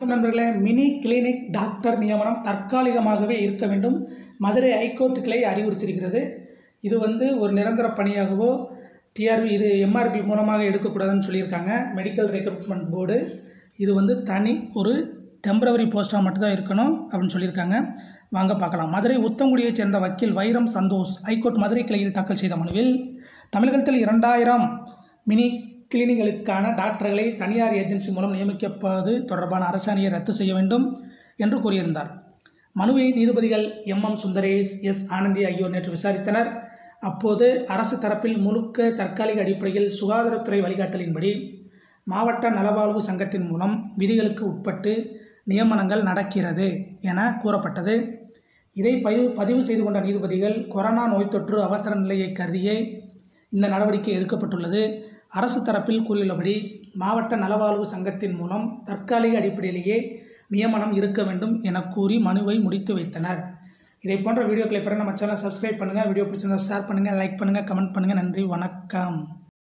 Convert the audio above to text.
நண்பர்களே mini clinic doctor நியமனம் தற்காலிகமாகவே இருக்க வேண்டும் மதுரை ஹைகோர்ட் கிளை அறிவுறுத்தியிருக்கிறது இது வந்து ஒரு நிரந்தர பணியாகவோ டிஆர்பி இது எம்ஆர்பி மூலமாக எடுக்கக்கூடாதுன்னு சொல்லியிருக்காங்க மெடிக்கல் ரெக்ரூட்மெண்ட் போர்டு இது வந்து தனி ஒரு டெம்பரவரி போஸ்ட்டாக மட்டும்தான் இருக்கணும் அப்படின்னு சொல்லியிருக்காங்க வாங்க பார்க்கலாம் மதுரை உத்தங்குடியைச் சேர்ந்த வக்கீல் வைரம் சந்தோஷ் ஹைகோர்ட் மதுரை கிளையில் தாக்கல் செய்த மனுவில் தமிழகத்தில் இரண்டாயிரம் மினி கிளினிகளுக்கான டாக்டர்களை தனியார் ஏஜென்சி மூலம் நியமிக்கப்பது தொடர்பான அரசாணையை ரத்து செய்ய வேண்டும் என்று கூறியிருந்தார் மனுவை நீதிபதிகள் M M Sundaresh S Ananthi ஆகியோர் நேற்று விசாரித்தனர் அப்போது அரசு தரப்பில் முழுக்க தற்காலிக அடிப்படையில் சுகாதாரத்துறை வழிகாட்டலின்படி மாவட்ட நலவாழ்வு சங்கத்தின் மூலம் விதிகளுக்கு உட்பட்டு நியமனங்கள் நடக்கிறது என கூறப்பட்டது இதை பதிவு பதிவு செய்து கொண்ட நீதிபதிகள் கொரோனா நோய் தொற்று அவசர நிலையை கருதியே இந்த நடவடிக்கை எடுக்கப்பட்டுள்ளது அரசு தரப்பில் கூறியுள்ளபடி மாவட்ட நலவாழ்வு சங்கத்தின் மூலம் தற்காலிக அடிப்படையிலேயே நியமனம் இருக்க வேண்டும் என கூறி மனுவை முடித்து வைத்தனர் இதை போன்ற வீடியோக்களை பெற நம்ம சேனலை சப்ஸ்கிரைப் பண்ணுங்கள் வீடியோ பிடிச்சிருந்தா ஷேர் பண்ணுங்கள் லைக் பண்ணுங்கள் கமெண்ட் பண்ணுங்கள் நன்றி வணக்கம்